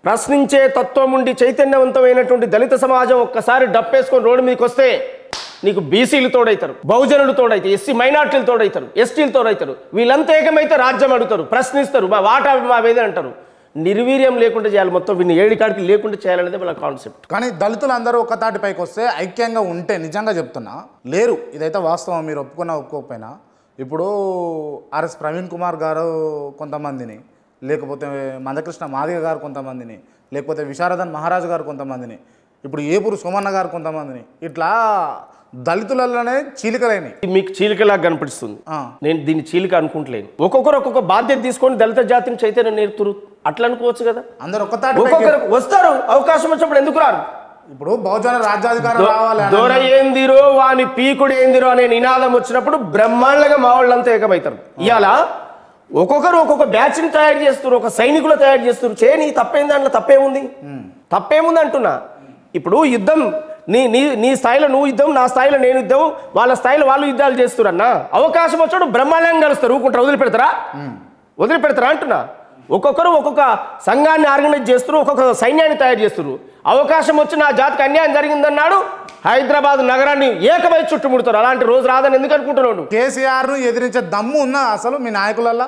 ప్రశ్నించే తత్వం ఉండి చైతన్యవంతమైనటువంటి దళిత సమాజం ఒక్కసారి డప్పేసుకొని రోడ్డు మీదకి వస్తే నీకు బీసీలు తోడైతారు బహుజనులు తోడైతారు ఎస్సీ మైనార్టీలు తోడైతారు ఎస్టీలు తోడైతారు వీళ్ళంతా ఏకమైతే రాజ్యం అడుగుతారు ప్రశ్నిస్తారు మా వాటా మా వేదే అంటారు నిర్వీర్యం లేకుండా చేయాలి మొత్తం వీళ్ళని ఏడి కాడికి లేకుండా చేయాలనేది వాళ్ళ కాన్సెప్ట్ కానీ దళితులు అందరూ ఒక తాటిపైకి వస్తే ఐక్యంగా ఉంటే నిజంగా చెప్తున్నా లేరు ఇదైతే వాస్తవం మీరు ఒప్పుకున్నా ఒప్పుకోకపోయినా ఇప్పుడు ఆర్ఎస్ ప్రవీణ్ కుమార్ గారు కొంతమందిని లేకపోతే మందకృష్ణ మాదిగ గారు కొంతమందిని లేకపోతే విశారదన్ మహారాజు గారు కొంతమందిని ఇప్పుడు ఏపూరు సోమన్న గారు కొంతమందిని ఇట్లా దళితులలోనే చీలికలైనవి మీకు చీలికలాగా కనిపిస్తుంది ఆ. నేను దీన్ని చీలిక అనుకుంటలేను ఒక్కొక్కరు ఒక్కొక్క బాధ్యత తీసుకొని దళిత జాతిని చైతన్యం నేర్తురు అట్లా అనుకోవచ్చు కదా అందరు ఒక తాటిపైకి ఒక్కొక్కరు వస్తారు అవకాశం వచ్చినప్పుడు ఎందుకు రారు ఇప్పుడు బహుజన రాజ్యాధికారం రావాలి అని దొర ఏందిరో వాని పీకుడు ఏందిరో అనే నినాదం వచ్చినప్పుడు బ్రహ్మాండంగా మా వాళ్ళంతా ఏకమవుతారు ఇవాళ ఒక్కొక్కరు ఒక్కొక్క బ్యాచ్ని తయారు చేస్తారు ఒక సైనికులు తయారు చేస్తారు చే నీ తప్పేం దాంట్లో తప్పేముంది తప్పేముంది అంటున్నా ఇప్పుడు యుద్ధం నీ నీ నీ స్థాయిలో నువ్వు యుద్ధం నా స్థాయిలో నేను యుద్ధం వాళ్ళ స్థాయిలో వాళ్ళు యుద్ధాలు చేస్తురన్నా అవకాశం వచ్చినప్పుడు బ్రహ్మాండంగా కలుస్తారు ఊకుంటారు వదిలిపెడతారా వదిలిపెడతారా అంటున్నా ఒక్కొక్కరు ఒక్కొక్క సంఘాన్ని ఆర్గనైజ్ చేస్తారు ఒక్కొక్క సైన్యాన్ని తయారు చేస్తారు అవకాశం వచ్చి నా జాతికి అన్యాయం జరిగిందన్నాడు హైదరాబాద్ నగరాన్ని ఏకమై చుట్టుముడతారు అలాంటి రోజు రాదని ఎందుకు అనుకుంటున్నావు నువ్వు? కేసీఆర్ ను ఎదిరించే దమ్ము ఉందా అసలు మీ నాయకులల్లా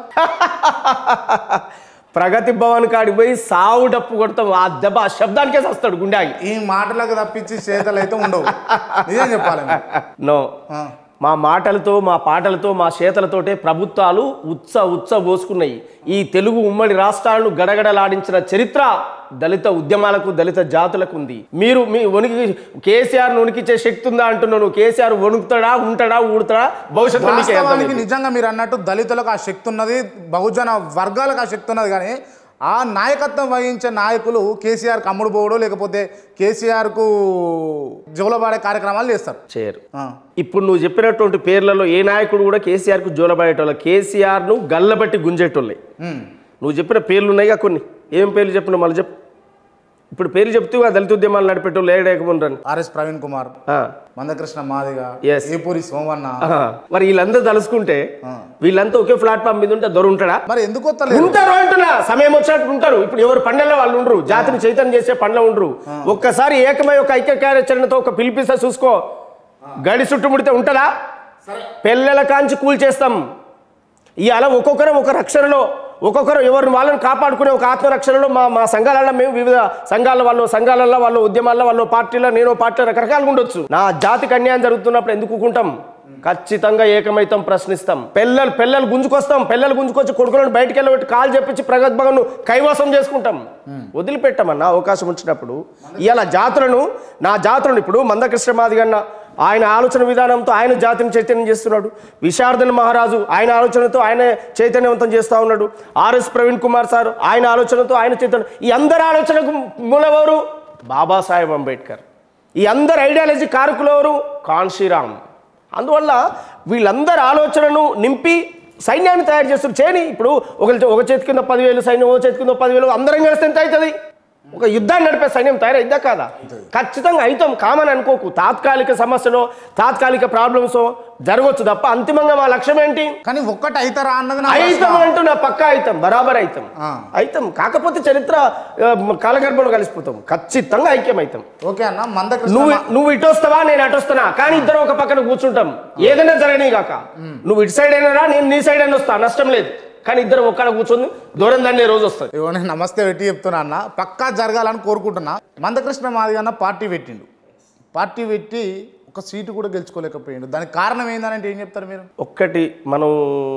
ప్రగతి భవన్ కాడికి పోయి సావు డప్పు కొడతాం ఆ దెబ్బ ఆ శబ్దానికే వస్తాడు గుండాగి ఈ మాటలకు తప్పించి చేతలు అయితే ఉండవు నిజం చెప్పాలి మీరు. నో ఆ. మా మాటలతో మా పాటలతో మా చేతలతోటే ప్రభుత్వాలు ఉత్స ఉత్స పోసుకున్నాయి ఈ తెలుగు ఉమ్మడి రాష్ట్రాలను గడగడలాడించిన చరిత్ర దళిత ఉద్యమాలకు దళిత జాతులకు ఉంది మీరు మీ వణికి కేసీఆర్ వణికిచ్చే శక్తి ఉందా అంటున్నాను కేసీఆర్ వణుకుతాడా ఉంటాడా ఊడతాడా భవిష్యత్తు నీకే వాస్తవానికి అర్థమైంది. నిజంగా మీరు అన్నట్టు దళితులకు ఆ శక్తి ఉన్నది బహుజన వర్గాలకు ఆ శక్తి ఉన్నది కానీ ఆ నాయకత్వం వహించే నాయకులు కేసీఆర్కి అమ్ముడు పోవడం లేకపోతే కేసీఆర్కు జోలబాడే కార్యక్రమాలు చేస్తారు చేయరు ఆ. ఇప్పుడు నువ్వు చెప్పినటువంటి పేర్లలో ఏ నాయకుడు కూడా కేసీఆర్కు జోలబడేటోళ్ళ కేసీఆర్ను గల్లబట్టి గుంజేటోళ్ళే ఉమ్. నువ్వు చెప్పిన పేర్లు ఉన్నాయిగా కొన్ని ఏం పేర్లు చెప్పిన మళ్ళీ చెప్పు ఇప్పుడు పేర్లు చెప్తూ దళిత ఉద్యమాలు నడిపేటోళ్ళు లేడేకముండ్రని ఆర్ఎస్ ప్రవీణ్ కుమార్ మందకృష్ణ మాదిగ Yes. ఏపూరి సోమన్న మరి వీళ్ళందరూ తలుసుకుంటే వీళ్ళంతా ఒకే ప్లాట్ఫామ్ మీద ఉంటే దొర ఉంటాడా మరి ఎందుకు వస్తలేరు ఉంటారు అంటున్నా సమయం వచ్చినట్టు ఉంటారు ఇప్పుడు ఎవరు పండెల్లో వాళ్ళు ఉండరు జాతిని చైతన్యం చేసే పండ్ల ఉండరు ఒక్కసారి ఏకమై ఒక ఐక్య కార్యాచరణతో ఒక పిలిపిస్తే చూసుకో గడి చుట్టుముడితే ఉంటుందా పెళ్ళల కాంచి కూల్చేస్తాం ఇవాళ ఒక్కొక్కరు ఒక రక్షణలో ఒక్కొక్కరు ఎవరిని వాళ్ళని కాపాడుకునే ఒక ఆత్మరక్షణలో మా మా సంఘాలలో మేము వివిధ సంఘాల వాళ్ళు సంఘాలలో వాళ్ళు ఉద్యమాల్లో వాళ్ళు పార్టీలో నేను పార్టీలో రకరకాలుగా ఉండొచ్చు నా జాతికి అన్యాయం జరుగుతున్నప్పుడు ఎందుకు ఊరుకుంటాం ఖచ్చితంగా ఏకమైతం ప్రశ్నిస్తాం పిల్లలు పిల్లలు గుంజుకొస్తాం పిల్లలు గుంజుకొచ్చి కొడుకులను బయటికి వెళ్ళబెట్టి కాలు చెప్పించి ప్రగతి భవన్ కైవసం చేసుకుంటాం వదిలిపెట్టమన్నా అవకాశం వచ్చినప్పుడు ఇవాళ జాతులను నా జాతులను ఇప్పుడు మందకృష్ణ మాదిగన్న ఆయన ఆలోచన విధానంతో ఆయన జాతిని చైతన్యం చేస్తున్నాడు విశారదన్ మహారాజు ఆయన ఆలోచనతో ఆయన చైతన్యవంతం చేస్తూ ఉన్నాడు ఆర్ఎస్ ప్రవీణ్ కుమార్ సార్ ఆయన ఆలోచనతో ఆయన చైతన్యం ఈ అందరి ఆలోచనకు మూలెవరు బాబాసాహెబ్ అంబేద్కర్ ఈ అందరి ఐడియాలజీ కారకులు ఎవరు కాన్షీరామ్ అందువల్ల వీళ్ళందరి ఆలోచనను నింపి సైన్యాన్ని తయారు చేస్తారు చేయని ఇప్పుడు ఒక ఒక చేతి కింద పదివేలు సైన్యం ఒక చేతి కింద పదివేలు అందరం కలిస్తే ఎంత అవుతుంది ఒక యుద్ధాన్ని నడిపే సైన్యం తయారైద్దా కాదా ఖచ్చితంగా అవుతాం కామన్ అనుకోకు తాత్కాలిక సమస్యలో తాత్కాలిక ప్రాబ్లమ్స్ జరగవచ్చు తప్ప అంతిమంగా మా లక్ష్యం ఏంటి కానీ ఒక్కటి అవుతారా అన్నది నా అయితం ప్రశ్న. అంటూ నా పక్కా అయితాం బరాబర్ అయితాం ఆ. అయితాం కాకపోతే చరిత్ర ఆ, కాలగర్భంలో కలిసిపోతాం ఖచ్చితంగా ఐక్యం అవుతాం ఓకే అన్న మందకృష్ణ నువ్వు మా- నువ్వు ఇటు వస్తావా నేను అటు వస్తానా కానీ ఇద్దరం ఒక పక్కన కూర్చుంటాం ఏదైనా జరగని కాక నువ్వు ఇటు సైడ్ అయినా నేను నీ సైడ్ అయినా వస్తా నష్టం లేదు కానీ ఇద్దరం ఒక్కడ కూర్చొని దూరం దాన్ని రోజు వస్తుంది ఇగో నేను నమస్తే పెట్టి చెప్తున్నా అన్న పక్కా జరగాలని కోరుకుంటున్నా మందకృష్ణ మాదిగ అన్న పార్టీ పెట్టిండు పార్టీ పెట్టి ఒక సీటు కూడా గెలుచుకోలేకపోయిండు దానికి కారణం ఏందనంటే ఏం చెప్తారు మీరు ఒక్కటి మనం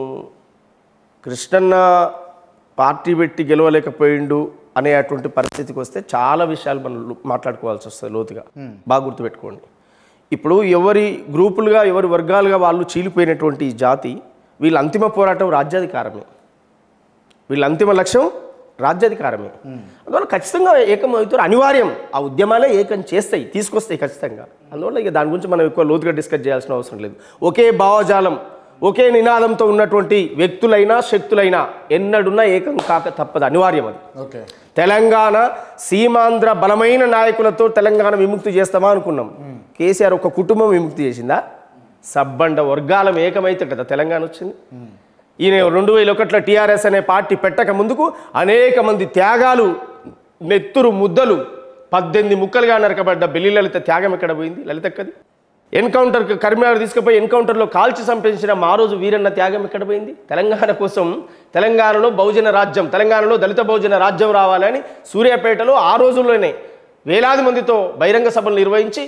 కృష్ణన్న పార్టీ పెట్టి గెలవలేకపోయిండు అనేటువంటి పరిస్థితికి వస్తే చాలా విషయాలు మనం లో- మాట్లాడుకోవాల్సి వస్తుంది లోతుగా బాగా గుర్తుపెట్టుకోండి ఇప్పుడు ఎవరి గ్రూపులుగా ఎవరి వర్గాలుగా వాళ్ళు చీలిపోయినటువంటి ఈ జాతి వీళ్ళ అంతిమ పోరాటం రాజ్యాధికారమే వీళ్ళ అంతిమ లక్ష్యం రాజ్యాధికారమే అందువల్ల ఖచ్చితంగా ఏకం అవుతారు అనివార్యం ఆ ఉద్యమాలే ఏకం చేస్తాయి తీసుకొస్తాయి ఖచ్చితంగా అందువల్ల ఇక దాని గురించి మనం ఎక్కువ లోతుగా డిస్కస్ చేయాల్సిన అవసరం లేదు ఒకే భావజాలం ఒకే నినాదంతో ఉన్నటువంటి వ్యక్తులైనా శక్తులైనా ఎన్నడున్నా ఏకం కాక తప్పదు అనివార్యం అది ఓకే తెలంగాణ సీమాంధ్ర బలమైన నాయకులతో తెలంగాణ విముక్తి చేస్తామా అనుకున్నాం కేసీఆర్ ఒక కుటుంబం విముక్తి చేసిందా సబ్బండ వర్గాలం ఏకమైతే కదా తెలంగాణ వచ్చింది ఈయన రెండు వేల ఒకటిలో టీఆర్ఎస్ అనే పార్టీ పెట్టక ముందుకు అనేక మంది త్యాగాలు నెత్తురు ముద్దలు పద్దెనిమిది ముక్కలుగా నరకబడ్డ బెల్లి లలిత త్యాగం ఎక్కడ పోయింది లలితక్కది ఎన్కౌంటర్కి కరీంనగర్ తీసుకుపోయి ఎన్కౌంటర్లో కాల్చి సంపించిన మా రోజు వీరన్న త్యాగం ఎక్కడ పోయింది తెలంగాణ కోసం తెలంగాణలో బహుజన రాజ్యం తెలంగాణలో దళిత బహుజన రాజ్యం రావాలని సూర్యాపేటలో ఆ రోజుల్లోనే వేలాది మందితో బహిరంగ సభలు నిర్వహించి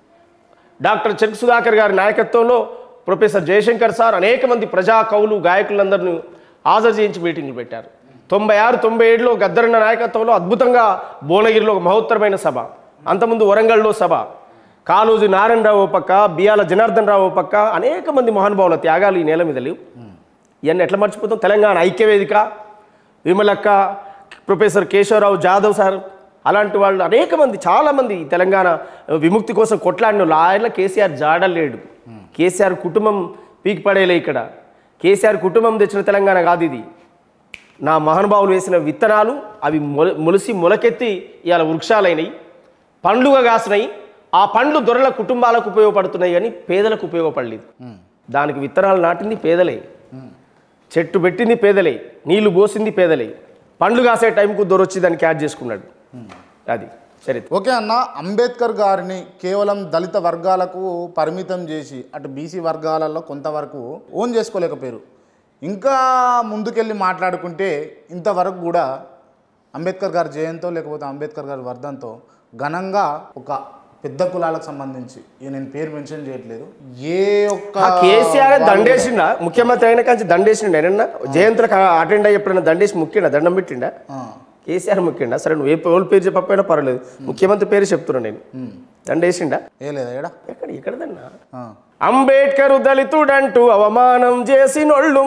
డాక్టర్ చెరుకు సుధాకర్ గారి నాయకత్వంలో ప్రొఫెసర్ జయశంకర్ సార్ అనేక మంది ప్రజా కవులు గాయకులందరినీ హాజరు చేయించి మీటింగ్లు పెట్టారు తొంభై ఆరు తొంభై ఏడులో గద్దరన్న నాయకత్వంలో అద్భుతంగా భువనగిరిలో ఒక మహోత్తరమైన సభ అంతకుముందు వరంగల్లో సభ కాళోజీ నారాయణరావు ఓ పక్క బియాల జనార్దన్ రావు ఓ పక్క అనేక మంది మహానుభావుల త్యాగాలు ఈ నేల మీద లేవు ఇవన్నీ ఎట్లా మర్చిపోతాం తెలంగాణ ఐక్యవేదిక విమలక్క ప్రొఫెసర్ కేశవరావు జాదవ్ సార్ అలాంటి వాళ్ళు అనేక మంది చాలామంది ఈ తెలంగాణ విముక్తి కోసం కొట్లాడిన లాయర్ల కేసీఆర్ జాడలేడు కేసీఆర్ కుటుంబం పీకి పడేలే ఇక్కడ కేసీఆర్ కుటుంబం తెచ్చిన తెలంగాణ కాదు ఇది నా మహానుభావులు వేసిన విత్తనాలు అవి మొల మొలిసి మొలకెత్తి ఇవాళ వృక్షాలైనవి పండ్లుగా కాసినాయి ఆ పండ్లు దొరల కుటుంబాలకు ఉపయోగపడుతున్నాయి కానీ పేదలకు ఉపయోగపడలేదు దానికి విత్తనాలు నాటింది పేదలే చెట్టు పెట్టింది పేదలే నీళ్లు పోసింది పేదలే పండ్లు కాసే టైంకు దొరొచ్చి దాన్ని క్యాచ్ చేసుకున్నాడు అది చరిత్ర ఓకే అన్న అంబేద్కర్ గారిని కేవలం దళిత వర్గాలకు పరిమితం చేసి అటు బీసీ వర్గాలలో కొంతవరకు ఓన్ చేసుకోలేకపోయారు ఇంకా ముందుకెళ్ళి మాట్లాడుకుంటే ఇంతవరకు కూడా అంబేద్కర్ గారి జయంతో లేకపోతే అంబేద్కర్ గారి వర్ధంతో ఘనంగా ఒక పెద్ద కులాలకు సంబంధించి ఇక నేను పేరు మెన్షన్ చేయట్లేదు ఏ ఒక్క ఆ కేసీఆర్ దండేసిండా ముఖ్యమంత్రి అయిన కాంచి దండేసిండా ఏనన్నా జయంతులకు అటెండ్ అయ్యి ఎప్పుడైనా దండేసి ముఖ్యండా దండం పెట్టిండా ఆ, కేసీఆర్ ముఖ్యండా సరే నువ్వు ఏ ఎవరి పేరు చెప్పకపోయినా పర్వాలేదు ముఖ్యమంత్రి పేరు చెప్తున్నా నేను దండేసిండా ఏ లేదా ఏడా ఎక్కడ ఎక్కడదన్నా ఆ, అంబేద్కరు దళితుడంటూ అవమానం చేసినోళ్ళు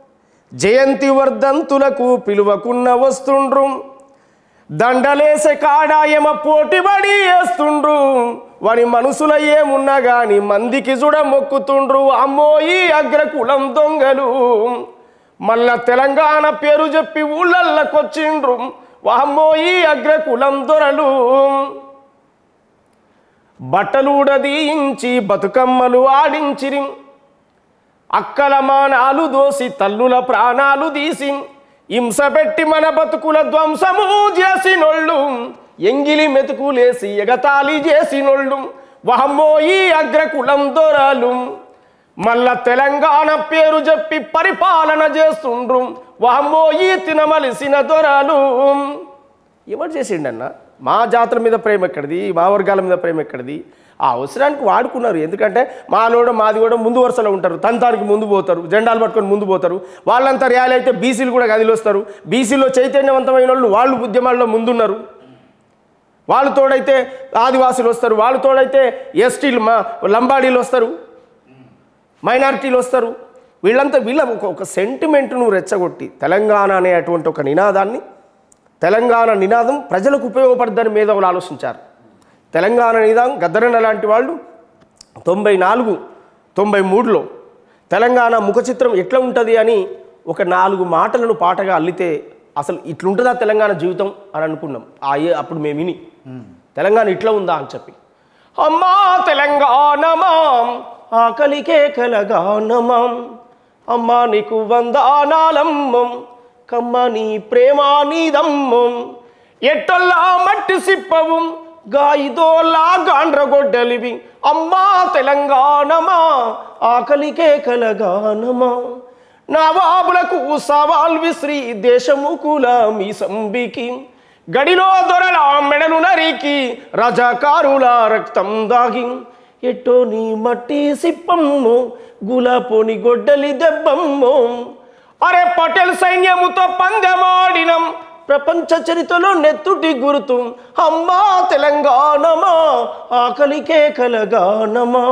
జయంతి వర్ధంతులకు పిలువకున్న వస్తుండ్రు దండలేసే కాడాయమ పోటీబడి వేస్తుండ్రు వాని మనసుల ఏమున్నా గాని మందికి చూడ మొక్కుతుండ్రు అమ్మో ఈ అగ్రకులం దొంగలు మళ్ళా తెలంగాణ పేరు చెప్పి ఊళ్ళల్లకొచ్చిండ్రు వామ్మో ఈ అగ్రకులం దొరలు బట్టలుడదీయించి బతుకమ్మలు ఆడించిరి అక్కల మానాలు దోసి తల్లుల ప్రాణాలు తీసి హింస పెట్టి మన బతుకుల ధ్వంసము చేసినోళ్ళు ఎంగిలి మెతుకులేసి ఎగతాళి చేసినోళ్ళు వహమ్మో ఈ అగ్రకులం దొరలు మళ్ళా తెలంగాణ పేరు చెప్పి పరిపాలన చేస్తుండ్రు వహమ్మో ఈ తినమలిసిన దొరలు ఎవరు చేసిండన్న మా జాతుల మీద ప్రేమ ఎక్కడిది మా వర్గాల మీద ప్రేమ ఎక్కడిది ఆ అవసరానికి వాడుకున్నారు ఎందుకంటే మాలోడ మాది కూడా ముందు వరుసలో ఉంటారు తంతానికి ముందు పోతారు జెండాలు పట్టుకొని ముందు పోతారు వాళ్ళంతా ర్యాలీ అయితే బీసీలు కూడా గదిలో వస్తారు బీసీలో చైతన్యవంతమైన వాళ్ళు వాళ్ళు ఉద్యమాల్లో ముందున్నారు వాళ్ళు తోడైతే ఆదివాసులు వస్తారు వాళ్ళు తోడైతే ఎస్టీలు మా లంబాడీలు వస్తారు మైనారిటీలు వస్తారు వీళ్ళంతా వీళ్ళ ఒక ఒక సెంటిమెంట్ను రెచ్చగొట్టి తెలంగాణ అనే అటువంటి ఒక నినాదాన్ని తెలంగాణ నినాదం ప్రజలకు ఉపయోగపడదని మేధావులు ఆలోచించారు తెలంగాణ నినాదం గద్దరన్న లాంటి వాళ్ళు తొంభై నాలుగు తొంభై మూడులో తెలంగాణ ముఖ చిత్రం ఎట్లా ఉంటుంది అని ఒక నాలుగు మాటలను పాటగా అల్లితే అసలు ఇట్లుంటుందా తెలంగాణ జీవితం అని అనుకున్నాం ఆ ఏ- అప్పుడు మేము విని తెలంగాణ ఇట్లా ఉందా అని చెప్పి అమ్మా తెలంగాణమాం ఆకలికే కలగానమాం అమ్మా నీకు వందానాలమ్మం కమ్మ నీ ప్రేమ నీదమ్మం ఎట్టొల్లా మట్టి సిప్పవు గాయిదోలా గాండ్రగొడ్డలివి అమ్మా తెలంగాణమా ఆకలికే కలగానమా నవాబులకు సవాల్ విశ్రీ దేశము కుల మీ సంబికి గడిలో దొరల మెడలు నరికి రజాకారుల రక్తం దాగి ఎట్టో నీ మట్టి సిప్పమ్ము గులాపోని గొడ్డలి దెబ్బమ్ము అరే పటేల్ సైన్యముతో పందెమాడినం ప్రపంచ చరిత్రలో నెత్తుటి గుర్తు అమ్మా తెలంగాణమా ఆకలికే కలగానమా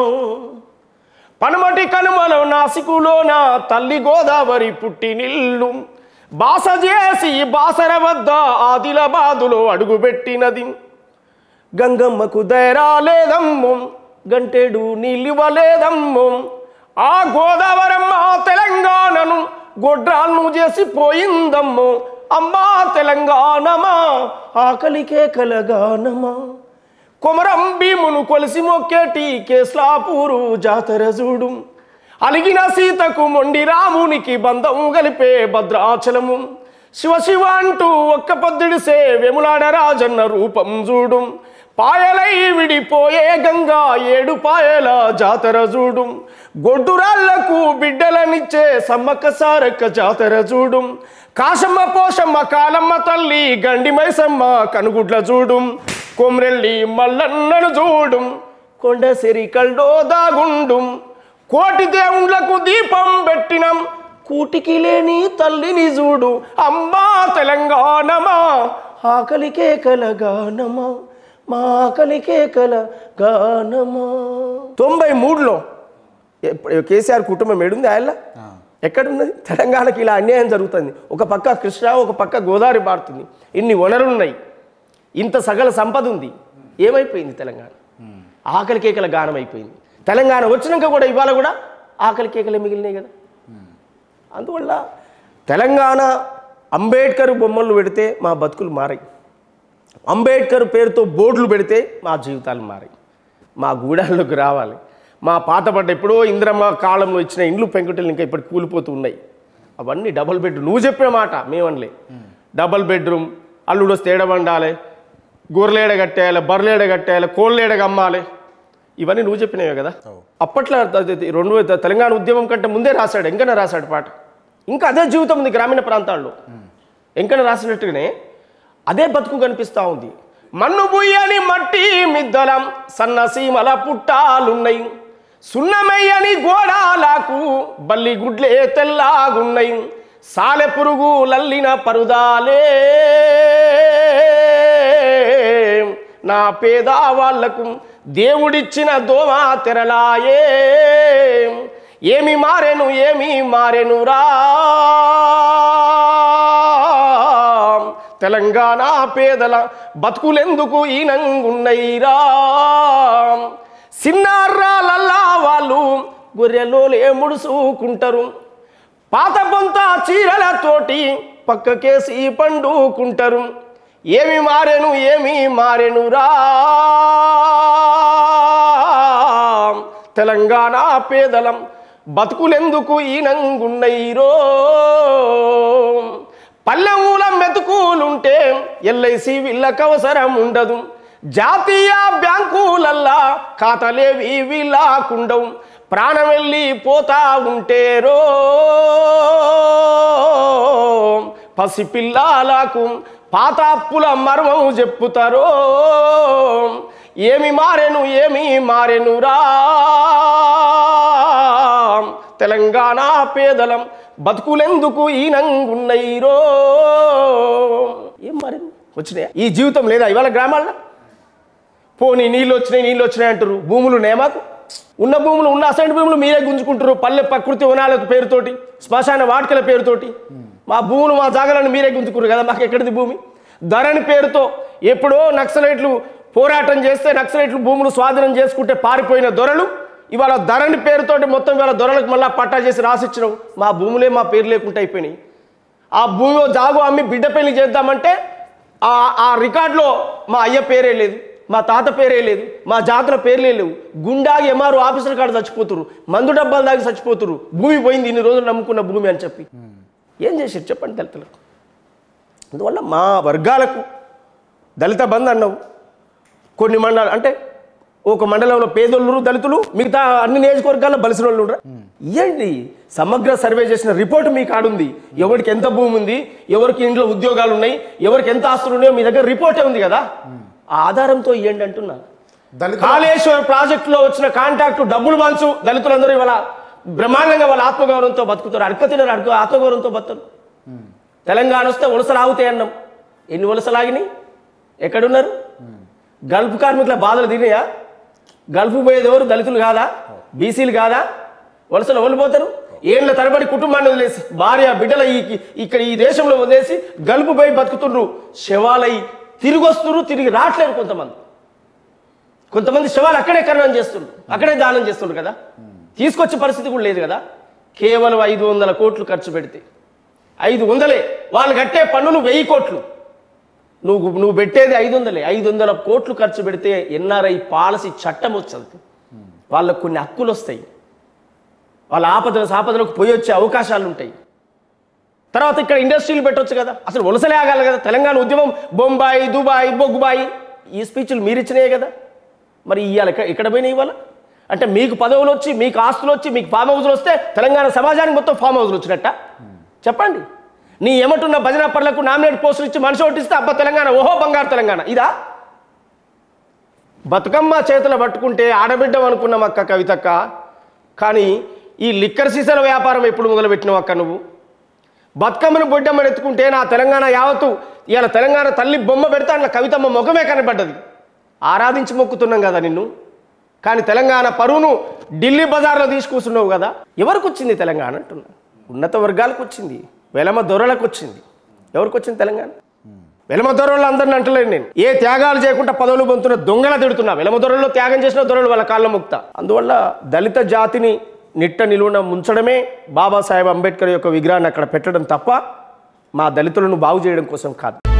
పనమటి కనుమలో నాసికులో నా తల్లి గోదావరి పుట్టినిల్లు బాస చేసి బాసర వద్ద ఆదిలాబాదులో అడుగుపెట్టినది గంగమ్మకు దయరా లేదమ్మో గంటెడు నీళ్ళివ్వలేదమ్మో ఆ గోదావరమ్మ తెలంగాణను గొడ్రాలను చేసి పోయిందమ్మో అమ్మా తెలంగాణమా ఆకలికే కలగానమా కొమరం భీమును కొలిసి మొక్కేటి కేస్లాపూరు జాతర చూడు అలిగిన సీతకు మొండి రామునికి బంధం గలిపే భద్రాచలము శివ శివ అంటూ ఒక్క పొద్దుడిసే వెములాడ రాజన్న రూపం చూడు పాయలై విడిపోయే గంగా ఏడు పాయల జాతర చూడు గొడ్డురాళ్లకు బిడ్డలనిచ్చే సమ్మక్క సారక్క జాతర చూడు కాశమ్మ పోషమ్మ కాలమ్మ తల్లి గండి మైసమ్మ కనుగుడ్ల చూడు కొమ్రెల్లి మల్లన్నను చూడు కొండ సెరికల్డో దాగుండు కోటి దేవుళ్ళకు దీపం పెట్టినం కూటికి లేని తల్లిని చూడు అమ్మా తెలంగాణమా ఆకలికే కలగానమా మా ఆకలికే కలగానమా తొంభై మూడులో ఎప్పుడు- కేసీఆర్ కుటుంబం ఏడుంది ఆయన ఎక్కడున్నది తెలంగాణకి ఇలా అన్యాయం జరుగుతుంది ఒక పక్క కృష్ణ ఒక పక్క గోదావరి పారుతుంది ఇన్ని వనరులు ఉన్నాయి ఇంత సగల సంపద ఉంది ఏమైపోయింది తెలంగాణ ఆకలి కేకల గానం అయిపోయింది తెలంగాణ వచ్చినాక కూడా ఇవాళ కూడా ఆకలి కేకలే మిగిలినాయి కదా అందువల్ల తెలంగాణ అంబేద్కర్ బొమ్మలు పెడితే మా బతుకులు మారాయి అంబేద్కర్ పేరుతో బోర్డులు పెడితే మా జీవితాలు మారాయి మా గూడాల్లోకి రావాలి మా పాతపడ్డ ఎప్పుడో ఇంద్రమ్మ కాలంలో ఇచ్చిన ఇండ్లు పెంకుటలు ఇంకా ఇప్పుడు కూలిపోతూ ఉన్నాయి అవన్నీ డబుల్ బెడ్రూమ్ నువ్వు చెప్పిన మాట మేమనలే డబుల్ బెడ్రూమ్ అల్లుడు వస్తే ఏడ వండాలి గొర్రెలేడ కట్టేయాలి బర్రెలేడ కట్టేయాలి కోళ్ళేడ అమ్మాలి ఇవన్నీ నువ్వు చెప్పినవే కదా అప్పట్లో అది- అది రెండు వేల తెలంగాణ ఉద్యమం కంటే ముందే రాశాడు ఎంకన రాశాడు పాట ఇంకా అదే జీవితం ఉంది గ్రామీణ ప్రాంతాల్లో ఎంకన రాసినట్టుగానే అదే బతుకు కనిపిస్తూ ఉంది మన్ను బుయ్యని మట్టి మిద్దలం సన్న సీమల పుట్టాలున్నాయి సున్నమయ్యని గోడాలకు బల్లి గుడ్లే తెల్లాగున్నాయి సాలె పురుగు లల్లిన పరుదాలే నా పేద వాళ్లకు దేవుడిచ్చిన దోమ తెరలాయే ఏమి మారెను ఏమి మారెనురా తెలంగాణ పేదల బతుకులెందుకు ఈనంగున్నైరా సిన్నారాలల్లా వాళ్ళు గొర్రెలోలే ముడుసుకుంటారు పాత పొంత చీరలతోటి పక్కకేసి పండుకుంటారు ఏమి మారెను ఏమి మారెనురా తెలంగాణ పేదలం బతుకులెందుకు ఈనంగున్నైరో పల్లెమూల మెతుకులుంటే ఎల్ఐసి వీళ్ళకి అవసరం ఉండదు జాతీయ బ్యాంకులల్లా ఖాతాలేవి వీళ్ళకుండవు ప్రాణం వెళ్ళి పోతా ఉంటేరో పసిపిల్లాలకు పాత అప్పుల మర్మం చెప్పుతారో ఏమి మారెను ఏమి మారెనురా తెలంగాణ పేదలం బతుకులెందుకు ఈనంగున్నైరో ఏం మారింది వచ్చినాయా ఈ జీవితం లేదా ఇవాళ గ్రామాల్లో పోనీ నీళ్ళు వచ్చినాయి నీళ్ళు వచ్చినాయి అంటారు భూములు నేమాకు ఉన్న భూములు ఉన్న అసైన్ భూములు మీరే గుంజుకుంటారు పల్లె ప్రకృతి వనాల పేరుతోటి శ్మశాన వాటికల పేరుతోటి మా భూములు మా జాగాలను మీరే గుంజుకున్నారు కదా మాకు ఎక్కడిది భూమి ధరణి పేరుతో ఎప్పుడో నక్సలైట్లు పోరాటం చేస్తే నక్సలైట్లు భూములు స్వాధీనం చేసుకుంటే పారిపోయిన దొరలు ఇవాళ ధరణి పేరుతోటి మొత్తం ఇవాళ దొరలకు మళ్ళీ పట్టా చేసి రాసిచ్చినావు మా భూములే మా పేరు లేకుండా అయిపోయినాయి ఆ భూమి జాగు అమ్మి బిడ్డ పెళ్లి చేద్దామంటే ఆ ఆ రికార్డులో మా అయ్య పేరే లేదు మా తాత పేరే లేదు మా జాతుల పేర్లే లేవు గుండాగి ఎంఆర్ఓ ఆఫీసర్ కాడ చచ్చిపోతురు మందు డబ్బాలు దాగి చచ్చిపోతురు భూమి పోయింది ఇన్ని రోజులు నమ్ముకున్న భూమి అని చెప్పి ఏం చేశారు చెప్పండి దళితులకు అందువల్ల మా వర్గాలకు దళిత బంధు అన్నావు కొన్ని మండలాలు అంటే ఒక మండలంలో పేదోళ్ళు దళితులు మిగతా అన్ని నియోజకవర్గాల్లో బలిసిన వాళ్ళు ఉండరా? ఇయ్యండి సమగ్ర సర్వే చేసిన రిపోర్ట్ మీ కాడుంది ఎవరికి ఎంత భూమి ఉంది ఎవరికి ఇంట్లో ఉద్యోగాలు ఉన్నాయి ఎవరికి ఎంత ఆస్తులు ఉన్నాయో మీ దగ్గర రిపోర్టే ఉంది కదా ఆ ఆధారంతో ఇవ్వండి అంటున్నా దళిత కాళేశ్వర్ ప్రాజెక్టులో వచ్చిన కాంట్రాక్టు డబ్బులు మంచు దళితులందరూ ఇవాళ బ్రహ్మాండంగా వాళ్ళ ఆత్మగౌరవంతో బతుకుతారు అడక తినరు అడక ఆత్మగౌరవంతో బతుకుతారు తెలంగాణ వస్తే వలసలు ఆగుతాయి అన్నాం ఎన్ని వలసలు ఆగినాయి ఎక్కడున్నారు గల్ఫ్ కార్మికుల బాధలు తినయా గల్ఫ్ పోయేది ఎవరు దళితులు కాదా బీసీలు కాదా వలసలు ఎవరు పోతారు ఏళ్ళ తరబడి కుటుంబాన్ని వదిలేసి భార్య బిడ్డల ఈ ఇక్కడ ఈ దేశంలో వదిలేసి గల్ఫ్ పోయి బతుకుతుండ్రు శవాలై తిరిగి వస్తున్నారు తిరిగి రావట్లేరు కొంతమంది కొంతమంది శవాలు అక్కడే ఖననం చేస్తుండ్రు అక్కడే దానం చేస్తుండ్రు కదా తీసుకొచ్చే పరిస్థితి కూడా లేదు కదా కేవలం ఐదు వందల కోట్లు ఖర్చు పెడితే ఐదు వందలే వాళ్ళు కట్టే పన్నులు వెయ్యి కోట్లు నువ్వు నువ్వు పెట్టేది ఐదు వందలే ఐదు వందల కోట్లు ఖర్చు పెడితే ఎన్ఆర్ఐ పాలసీ చట్టం వచ్చదు వాళ్ళకు కొన్ని హక్కులు వస్తాయి వాళ్ళ ఆపదల సాపదలకు పోయి వచ్చే అవకాశాలు ఉంటాయి తర్వాత ఇక్కడ ఇండస్ట్రీలు పెట్టొచ్చు కదా అసలు వలసలే ఆగాలి కదా తెలంగాణ ఉద్యమం బొంబాయి దుబాయ్ బొగ్గుబాయి ఈ స్పీచ్లు మీరు ఇచ్చినాయే కదా మరి ఇవాళ ఎక్కడ ఎక్కడ పోయినాయి ఇవాళ అంటే మీకు పదవులు వచ్చి మీకు ఆస్తులు వచ్చి మీకు ఫామ్ హౌస్లు వస్తే తెలంగాణ సమాజానికి మొత్తం ఫామ్ హౌస్లు వచ్చినట్ట చెప్పండి నీ ఎమటున్న భజన పనులకు నామినేట్ పోస్టులు ఇచ్చి మనిషి ఓటిస్తే అబ్బా తెలంగాణ ఓహో బంగారు తెలంగాణ ఇదా బతుకమ్మ చేతులు పట్టుకుంటే ఆడబిడ్డం అనుకున్నాం అక్క కవితక్క కానీ ఈ లిక్కర్ సీసాల వ్యాపారం ఎప్పుడు మొదలుపెట్టినావు అక్క నువ్వు బతుకమ్మను బొడ్డమ్మని ఎత్తుకుంటే నా తెలంగాణ యావత్తు ఇవాళ తెలంగాణ తల్లి బొమ్మ పెడితే అందులో కవితమ్మ ముఖమే కనబడ్డది ఆరాధించి మొక్కుతున్నాం కదా నిన్ను కానీ తెలంగాణ పరువును ఢిల్లీ బజార్లో తీసుకూస్తున్నావు కదా ఎవరికి వచ్చింది తెలంగాణ అంటున్నా ఉన్నత వర్గాలకు వచ్చింది వెలమ దొరలకు వచ్చింది ఎవరికి వచ్చింది తెలంగాణ వెలమ దొరలు అందరిని అంటలేను నేను ఏ త్యాగాలు చేయకుండా పదవులు పొందుతున్న దొంగల తిడుతున్నా వెలమ దొరల్లో త్యాగం చేసిన దొరలు వాళ్ళ కాళ్ళ ముక్త అందువల్ల దళిత జాతిని నిట్ట నిలువున ముంచడమే బాబాసాహెబ్ అంబేద్కర్ యొక్క విగ్రహాన్ని అక్కడ పెట్టడం తప్ప మా దళితులను బాగు చేయడం కోసం కాదు